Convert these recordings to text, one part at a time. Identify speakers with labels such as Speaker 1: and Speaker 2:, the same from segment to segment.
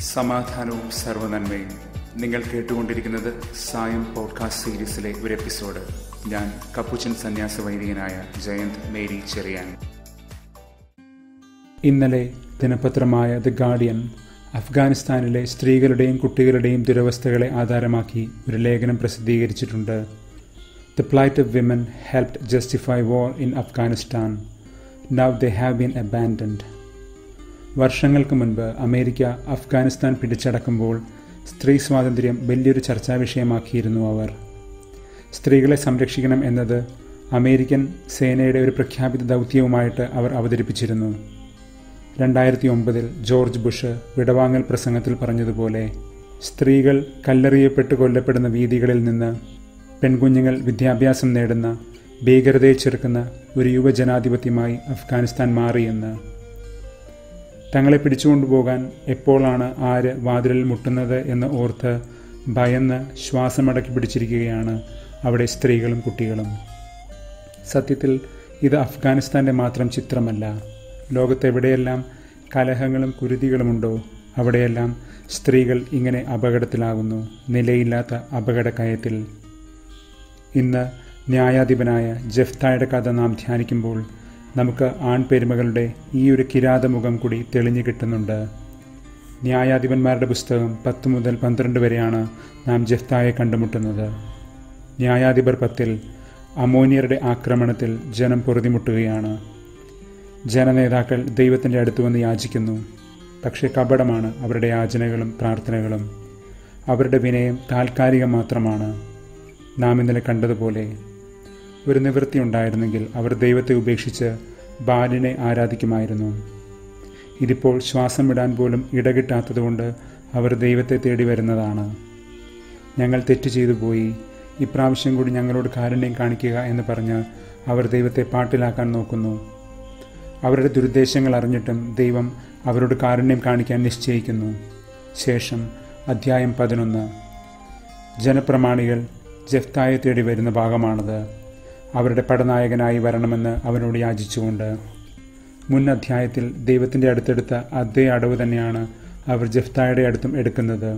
Speaker 1: സമാധാനവും സർവനന്മയും നിങ്ങൾ കേട്ടുകൊണ്ടിരിക്കുന്നത് സായം പോഡ്കാസ്റ്റ് സീരീസിലെ ഒരു എപ്പിസോഡ് ഞാൻ കപ്പുച്ചൻ സന്യാസ വൈദികനായ ജയന്ത് മേരി ചെറിയാൻ
Speaker 2: ഇന്നലെ ദിനപത്രമായ ദി ഗാർഡിയൻ അഫ്ഗാനിസ്ഥാനിലെ സ്ത്രീകളുടെയും കുട്ടികളുടെയും ദുരവസ്ഥകളെ ആധാരമാക്കി ഒരു ലേഖനം പ്രസിദ്ധീകരിച്ചിട്ടുണ്ട് the plight of women helped justify war in Afghanistan now they have been abandoned വർഷങ്ങൾക്ക് മുൻപ് അമേരിക്ക അഫ്ഗാനിസ്ഥാൻ പിടിച്ചടക്കുമ്പോൾ സ്ത്രീ സ്വാതന്ത്ര്യം വലിയൊരു ചർച്ചാ വിഷയമാക്കിയിരുന്നു അവർ സ്ത്രീകളെ സംരക്ഷിക്കണം എന്നത് അമേരിക്കൻ സേനയുടെ ഒരു പ്രഖ്യാപിത ദൗത്യവുമായിട്ട് അവർ അവതരിപ്പിച്ചിരുന്നു രണ്ടായിരത്തി ഒമ്പതിൽ ജോർജ് ബുഷ് വിടവാങ്ങൽ പ്രസംഗത്തിൽ പറഞ്ഞതുപോലെ സ്ത്രീകൾ കല്ലെറിയപ്പെട്ട് കൊല്ലപ്പെടുന്ന വീതികളിൽ നിന്ന് പെൺകുഞ്ഞുങ്ങൾ വിദ്യാഭ്യാസം നേടുന്ന ഭീകരതയെ ചെറുക്കുന്ന ഒരു യുവജനാധിപത്യമായി അഫ്ഗാനിസ്ഥാൻ മാറിയെന്ന് തങ്ങളെ പിടിച്ചുകൊണ്ടുപോകാൻ എപ്പോഴാണ് ആര് വാതിലിൽ മുട്ടുന്നത് എന്ന് ഓർത്ത് ഭയന്ന് ശ്വാസമടക്കി പിടിച്ചിരിക്കുകയാണ് അവിടെ സ്ത്രീകളും കുട്ടികളും സത്യത്തിൽ ഇത് അഫ്ഗാനിസ്ഥാൻ്റെ മാത്രം ചിത്രമല്ല ലോകത്തെവിടെയെല്ലാം കലഹങ്ങളും കുരുതികളുമുണ്ടോ അവിടെയെല്ലാം സ്ത്രീകൾ ഇങ്ങനെ അപകടത്തിലാകുന്നു നിലയില്ലാത്ത അപകടക്കയത്തിൽ ഇന്ന് ന്യായാധിപനായ ജഫ്തായുടെ കഥ നാം ധ്യാനിക്കുമ്പോൾ നമുക്ക് ആൺപെരുമകളുടെ ഈ ഒരു കിരാതമുഖം കൂടി തെളിഞ്ഞു കിട്ടുന്നുണ്ട് ന്യായാധിപന്മാരുടെ പുസ്തകം പത്ത് മുതൽ പന്ത്രണ്ട് വരെയാണ് നാം ജഫ്തായെ കണ്ടുമുട്ടുന്നത് ന്യായാധിപർ പത്തിൽ അമോനിയരുടെ ആക്രമണത്തിൽ ജനം പൊറുതിമുട്ടുകയാണ് ജനനേതാക്കൾ ദൈവത്തിൻ്റെ അടുത്ത് വന്ന് യാചിക്കുന്നു പക്ഷേ കപടമാണ് അവരുടെ യാചനകളും പ്രാർത്ഥനകളും അവരുടെ വിനയം താൽക്കാലികം മാത്രമാണ് നാം ഇന്നലെ കണ്ടതുപോലെ ഒരു നിവൃത്തി ഉണ്ടായിരുന്നെങ്കിൽ അവർ ദൈവത്തെ ഉപേക്ഷിച്ച് ബാലിനെ ആരാധിക്കുമായിരുന്നു ഇതിപ്പോൾ ശ്വാസം വിടാൻ പോലും ഇടകിട്ടാത്തതുകൊണ്ട് അവർ ദൈവത്തെ തേടി വരുന്നതാണ് ഞങ്ങൾ തെറ്റ് ചെയ്തു പോയി ഇപ്രാവശ്യം കൂടി ഞങ്ങളോട് കാരുണ്യം കാണിക്കുക എന്ന് പറഞ്ഞ് അവർ ദൈവത്തെ പാട്ടിലാക്കാൻ നോക്കുന്നു അവരുടെ ദുരുദ്ദേശങ്ങൾ അറിഞ്ഞിട്ടും ദൈവം അവരോട് കാരുണ്യം കാണിക്കാൻ നിശ്ചയിക്കുന്നു ശേഷം അധ്യായം പതിനൊന്ന് ജനപ്രമാണികൾ ജഫ്തായെ തേടി വരുന്ന ഭാഗമാണത് അവരുടെ പടനായകനായി വരണമെന്ന് അവനോട് യാചിച്ചുകൊണ്ട് മുൻ അധ്യായത്തിൽ ദൈവത്തിൻ്റെ അടുത്തെടുത്ത അതേ അടവ് തന്നെയാണ് അവർ ജഫ്തായുടെ അടുത്തും എടുക്കുന്നത്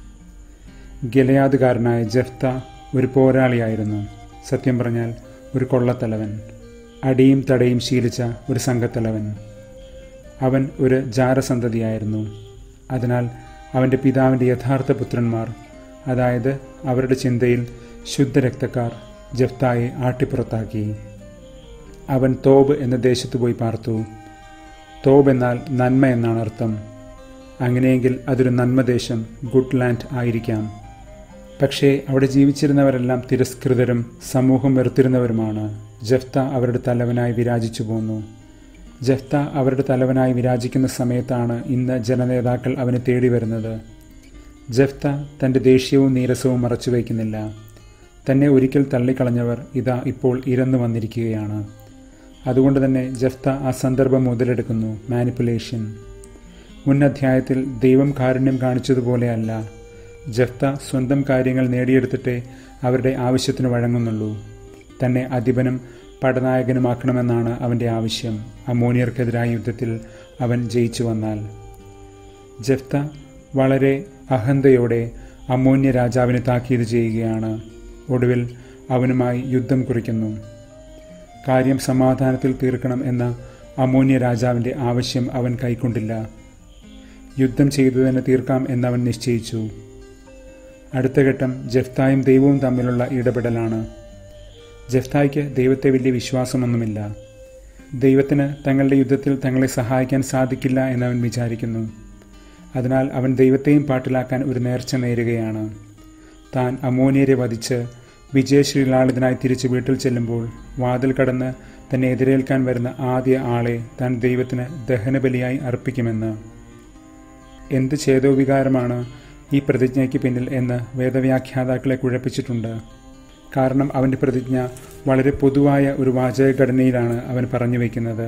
Speaker 2: ഗലയാദുകാരനായ ജഫ്ത ഒരു പോരാളിയായിരുന്നു സത്യം പറഞ്ഞാൽ ഒരു കൊള്ളത്തലവൻ അടിയും തടയും ശീലിച്ച ഒരു സംഘത്തലവൻ അവൻ ഒരു ജാരസന്തതിയായിരുന്നു അതിനാൽ അവൻ്റെ പിതാവിൻ്റെ യഥാർത്ഥ പുത്രന്മാർ അതായത് അവരുടെ ചിന്തയിൽ ശുദ്ധരക്തക്കാർ ജഫ്തായെ ആട്ടിപ്പുറത്താക്കി അവൻ തോബ് എന്ന ദേശത്ത് പോയി പാർത്തു തോബ് എന്നാൽ നന്മ എന്നാണ് അർത്ഥം അങ്ങനെയെങ്കിൽ അതൊരു നന്മദേശം ഗുഡ് ലാൻഡ് ആയിരിക്കാം പക്ഷേ അവിടെ ജീവിച്ചിരുന്നവരെല്ലാം തിരസ്കൃതരും സമൂഹം വെറുത്തിരുന്നവരുമാണ് ജഫ്ത അവരുടെ തലവനായി വിരാജിച്ചു പോന്നു ജഫ്ത അവരുടെ തലവനായി വിരാജിക്കുന്ന സമയത്താണ് ഇന്ന് ജനനേതാക്കൾ അവനെ തേടി വരുന്നത് ജഫ്ത തൻ്റെ ദേഷ്യവും നീരസവും മറച്ചുവെക്കുന്നില്ല തന്നെ ഒരിക്കൽ തള്ളിക്കളഞ്ഞവർ ഇതാ ഇപ്പോൾ ഇരന്നു വന്നിരിക്കുകയാണ് അതുകൊണ്ട് തന്നെ ജഫ്ത ആ സന്ദർഭം മുതലെടുക്കുന്നു മാനിപ്പുലേഷൻ മുൻ അധ്യായത്തിൽ ദൈവം കാരുണ്യം കാണിച്ചതുപോലെയല്ല ജഫ്ത സ്വന്തം കാര്യങ്ങൾ നേടിയെടുത്തിട്ടേ അവരുടെ ആവശ്യത്തിന് വഴങ്ങുന്നുള്ളൂ തന്നെ അധിപനും പടനായകനുമാക്കണമെന്നാണ് അവൻ്റെ ആവശ്യം അമോനിയർക്കെതിരായ യുദ്ധത്തിൽ അവൻ ജയിച്ചു വന്നാൽ ജഫ്ത വളരെ അഹന്തയോടെ അമോന്യ രാജാവിനെ താക്കീത് ചെയ്യുകയാണ് ഒടുവിൽ അവനുമായി യുദ്ധം കുറിക്കുന്നു കാര്യം സമാധാനത്തിൽ തീർക്കണം എന്ന അമോന്യ രാജാവിൻ്റെ ആവശ്യം അവൻ കൈക്കൊണ്ടില്ല യുദ്ധം ചെയ്തു തന്നെ തീർക്കാം എന്നവൻ നിശ്ചയിച്ചു അടുത്ത ഘട്ടം ജഫ്തായും ദൈവവും തമ്മിലുള്ള ഇടപെടലാണ് ജഫ്തായ്ക്ക് ദൈവത്തെ വലിയ വിശ്വാസമൊന്നുമില്ല ദൈവത്തിന് തങ്ങളുടെ യുദ്ധത്തിൽ തങ്ങളെ സഹായിക്കാൻ സാധിക്കില്ല എന്നവൻ വിചാരിക്കുന്നു അതിനാൽ അവൻ ദൈവത്തെയും പാട്ടിലാക്കാൻ ഒരു നേർച്ച നേരുകയാണ് താൻ അമോനിയരെ വധിച്ച് വിജയശ്രീലാളിതനായി തിരിച്ച് വീട്ടിൽ ചെല്ലുമ്പോൾ വാതിൽ കടന്ന് തന്നെ എതിരേൽക്കാൻ വരുന്ന ആദ്യ ആളെ താൻ ദൈവത്തിന് ദഹനബലിയായി അർപ്പിക്കുമെന്ന് എന്ത് ചേതോവികാരമാണ് ഈ പ്രതിജ്ഞയ്ക്ക് പിന്നിൽ എന്ന് വേദവ്യാഖ്യാതാക്കളെ കുഴപ്പിച്ചിട്ടുണ്ട് കാരണം അവൻ്റെ പ്രതിജ്ഞ വളരെ പൊതുവായ ഒരു വാചകഘടനയിലാണ് അവൻ പറഞ്ഞു വയ്ക്കുന്നത്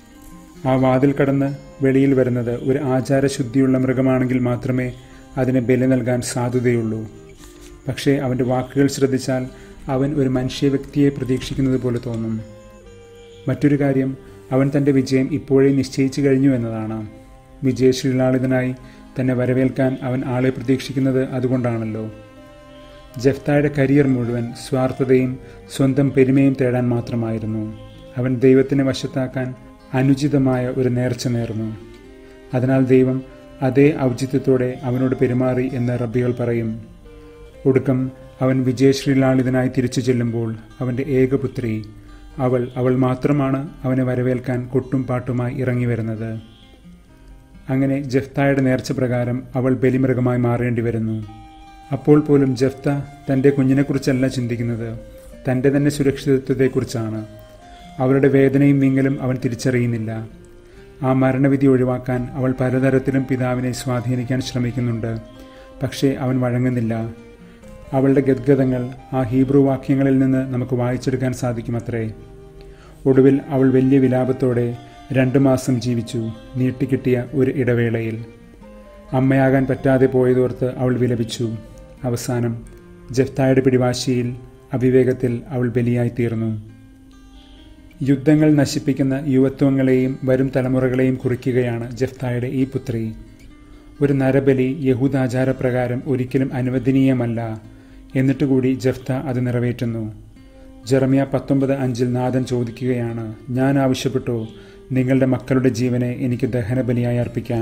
Speaker 2: ആ വാതിൽ കടന്ന് വെളിയിൽ വരുന്നത് ഒരു ആചാരശുദ്ധിയുള്ള മൃഗമാണെങ്കിൽ മാത്രമേ അതിന് ബലി നൽകാൻ സാധുതയുള്ളൂ പക്ഷേ അവൻ്റെ വാക്കുകൾ ശ്രദ്ധിച്ചാൽ അവൻ ഒരു മനുഷ്യ വ്യക്തിയെ പ്രതീക്ഷിക്കുന്നത് പോലെ തോന്നും മറ്റൊരു കാര്യം അവൻ തൻ്റെ വിജയം ഇപ്പോഴേ നിശ്ചയിച്ചു കഴിഞ്ഞു എന്നതാണ് വിജയശ്രീലാളിതനായി തന്നെ വരവേൽക്കാൻ അവൻ ആളെ പ്രതീക്ഷിക്കുന്നത് അതുകൊണ്ടാണല്ലോ ജഫ്തായുടെ കരിയർ മുഴുവൻ സ്വാർത്ഥതയും സ്വന്തം പെരുമയും തേടാൻ മാത്രമായിരുന്നു അവൻ ദൈവത്തിനെ വശത്താക്കാൻ അനുചിതമായ ഒരു നേർച്ച നേർന്നു അതിനാൽ ദൈവം അതേ ഔചിത്യത്തോടെ അവനോട് പെരുമാറി എന്ന് റബ്ബികൾ പറയും ഒടുക്കം അവൻ വിജയശ്രീലാളിതനായി തിരിച്ചു ചെല്ലുമ്പോൾ അവൻ്റെ ഏകപുത്രി അവൾ അവൾ മാത്രമാണ് അവനെ വരവേൽക്കാൻ കൊട്ടും പാട്ടുമായി ഇറങ്ങി വരുന്നത് അങ്ങനെ ജഫ്തായുടെ നേർച്ച പ്രകാരം അവൾ ബലിമൃഗമായി മാറേണ്ടി വരുന്നു അപ്പോൾ പോലും ജഫ്ത തൻ്റെ കുഞ്ഞിനെക്കുറിച്ചല്ല ചിന്തിക്കുന്നത് തൻ്റെ തന്നെ സുരക്ഷിതത്വത്തെക്കുറിച്ചാണ് അവളുടെ വേദനയും വിങ്ങലും അവൻ തിരിച്ചറിയുന്നില്ല ആ മരണവിധി ഒഴിവാക്കാൻ അവൾ പലതരത്തിലും പിതാവിനെ സ്വാധീനിക്കാൻ ശ്രമിക്കുന്നുണ്ട് പക്ഷേ അവൻ വഴങ്ങുന്നില്ല അവളുടെ ഗദ്ഗതങ്ങൾ ആ ഹീബ്രു വാക്യങ്ങളിൽ നിന്ന് നമുക്ക് വായിച്ചെടുക്കാൻ സാധിക്കുമത്രേ ഒടുവിൽ അവൾ വലിയ വിലാപത്തോടെ രണ്ടു മാസം ജീവിച്ചു നീട്ടിക്കിട്ടിയ ഒരു ഇടവേളയിൽ അമ്മയാകാൻ പറ്റാതെ പോയതോർത്ത് അവൾ വിലപിച്ചു അവസാനം ജഫ്തായുടെ പിടിവാശിയിൽ അവിവേകത്തിൽ അവൾ ബലിയായി തീർന്നു യുദ്ധങ്ങൾ നശിപ്പിക്കുന്ന യുവത്വങ്ങളെയും വരും തലമുറകളെയും കുറിക്കുകയാണ് ജഫ്തായുടെ ഈ പുത്രി ഒരു നരബലി യഹൂദാചാരപ്രകാരം ഒരിക്കലും അനുവദനീയമല്ല എന്നിട്ടുകൂടി ജഫ്ത അത് നിറവേറ്റുന്നു ജെറമിയ പത്തൊമ്പത് അഞ്ചിൽ നാഥൻ ചോദിക്കുകയാണ് ഞാൻ ആവശ്യപ്പെട്ടു നിങ്ങളുടെ മക്കളുടെ ജീവനെ എനിക്ക് ദഹനബലിയായി അർപ്പിക്കാൻ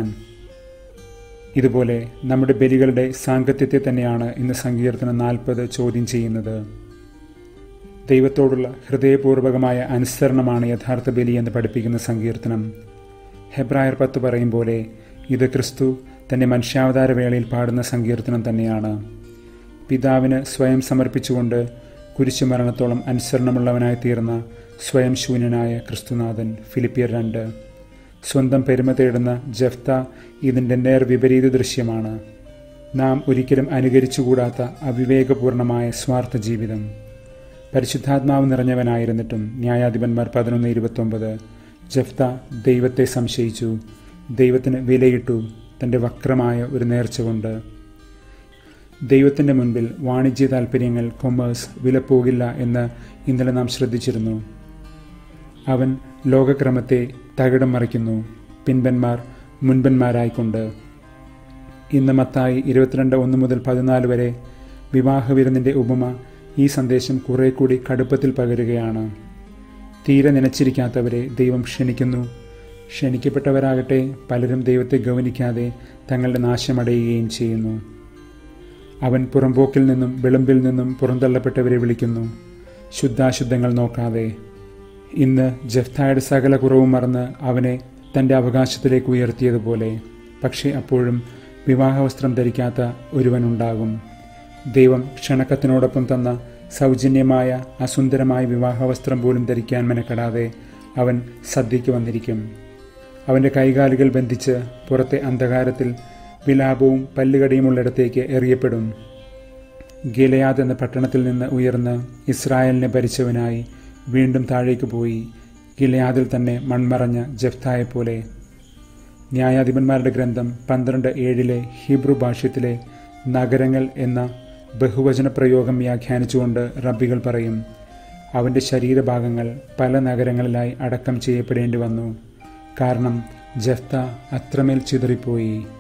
Speaker 2: ഇതുപോലെ നമ്മുടെ ബലികളുടെ സാങ്കത്യത്തെ തന്നെയാണ് ഇന്ന് സങ്കീർത്തനം നാൽപ്പത് ചോദ്യം ചെയ്യുന്നത് ദൈവത്തോടുള്ള ഹൃദയപൂർവകമായ അനുസരണമാണ് യഥാർത്ഥ ബലി എന്ന് പഠിപ്പിക്കുന്ന സങ്കീർത്തനം ഹെബ്രായർ പത്ത് പറയും പോലെ ഇത് ക്രിസ്തു തന്റെ മനുഷ്യാവതാര വേളയിൽ പാടുന്ന സങ്കീർത്തനം തന്നെയാണ് പിതാവിന് സ്വയം സമർപ്പിച്ചുകൊണ്ട് കുരിശുമരണത്തോളം അനുസരണമുള്ളവനായി തീർന്ന സ്വയം ശൂന്യനായ ക്രിസ്തുനാഥൻ ഫിലിപ്പിയർ രണ്ട് സ്വന്തം പെരുമ തേടുന്ന ജഫ്ത ഇതിൻ്റെ നേർ വിപരീത ദൃശ്യമാണ് നാം ഒരിക്കലും അനുകരിച്ചുകൂടാത്ത അവിവേകപൂർണമായ സ്വാർത്ഥ ജീവിതം പരിശുദ്ധാത്മാവ് നിറഞ്ഞവനായിരുന്നിട്ടും ന്യായാധിപന്മാർ പതിനൊന്ന് ഇരുപത്തൊമ്പത് ജഫ്ത ദൈവത്തെ സംശയിച്ചു ദൈവത്തിന് വിലയിട്ടു തൻ്റെ വക്രമായ ഒരു നേർച്ച കൊണ്ട് ദൈവത്തിൻ്റെ മുൻപിൽ വാണിജ്യ താൽപ്പര്യങ്ങൾ കൊമേഴ്സ് വിലപ്പോകില്ല എന്ന് ഇന്നലെ നാം ശ്രദ്ധിച്ചിരുന്നു അവൻ ലോകക്രമത്തെ തകിടം മറിക്കുന്നു പിൻപന്മാർ മുൻപന്മാരായിക്കൊണ്ട് ഇന്ന് മത്തായി ഇരുപത്തിരണ്ട് ഒന്ന് മുതൽ പതിനാല് വരെ വിവാഹവിരുന്നിൻ്റെ ഉപമ ഈ സന്ദേശം കുറെ കൂടി കടുപ്പത്തിൽ പകരുകയാണ് തീരെ നനച്ചിരിക്കാത്തവരെ ദൈവം ക്ഷണിക്കുന്നു ക്ഷണിക്കപ്പെട്ടവരാകട്ടെ പലരും ദൈവത്തെ ഗൗനിക്കാതെ തങ്ങളുടെ നാശമടയുകയും ചെയ്യുന്നു അവൻ പുറമ്പോക്കിൽ നിന്നും വിളമ്പിൽ നിന്നും പുറന്തള്ളപ്പെട്ടവരെ വിളിക്കുന്നു ശുദ്ധാശുദ്ധങ്ങൾ നോക്കാതെ ഇന്ന് ജഫ്തായുടെ സകല കുറവും മറന്ന് അവനെ തൻ്റെ അവകാശത്തിലേക്ക് ഉയർത്തിയതുപോലെ പക്ഷേ അപ്പോഴും വിവാഹവസ്ത്രം ധരിക്കാത്ത ഒരുവനുണ്ടാകും ദൈവം ക്ഷണക്കത്തിനോടൊപ്പം തന്ന സൗജന്യമായ അസുന്ദരമായ വിവാഹവസ്ത്രം പോലും ധരിക്കാൻ മെനക്കെടാതെ അവൻ സദ്യയ്ക്ക് വന്നിരിക്കും അവൻ്റെ കൈകാലുകൾ ബന്ധിച്ച് പുറത്തെ അന്ധകാരത്തിൽ വിലാപവും പല്ലുകടിയുമുള്ളിടത്തേക്ക് എറിയപ്പെടും ഗിലയാദ് എന്ന പട്ടണത്തിൽ നിന്ന് ഉയർന്ന് ഇസ്രായേലിനെ ഭരിച്ചവനായി വീണ്ടും താഴേക്ക് പോയി ഗിലയാദിൽ തന്നെ മൺമറഞ്ഞ ജഫ്തായെപ്പോലെ ന്യായാധിപന്മാരുടെ ഗ്രന്ഥം പന്ത്രണ്ട് ഏഴിലെ ഹീബ്രു ഭാഷ്യത്തിലെ നഗരങ്ങൾ എന്ന ബഹുവചന പ്രയോഗം വ്യാഖ്യാനിച്ചുകൊണ്ട് റബ്ബികൾ പറയും അവൻ്റെ ശരീരഭാഗങ്ങൾ പല നഗരങ്ങളിലായി അടക്കം ചെയ്യപ്പെടേണ്ടി വന്നു കാരണം ജഫ്ത അത്രമേൽ ചിതറിപ്പോയി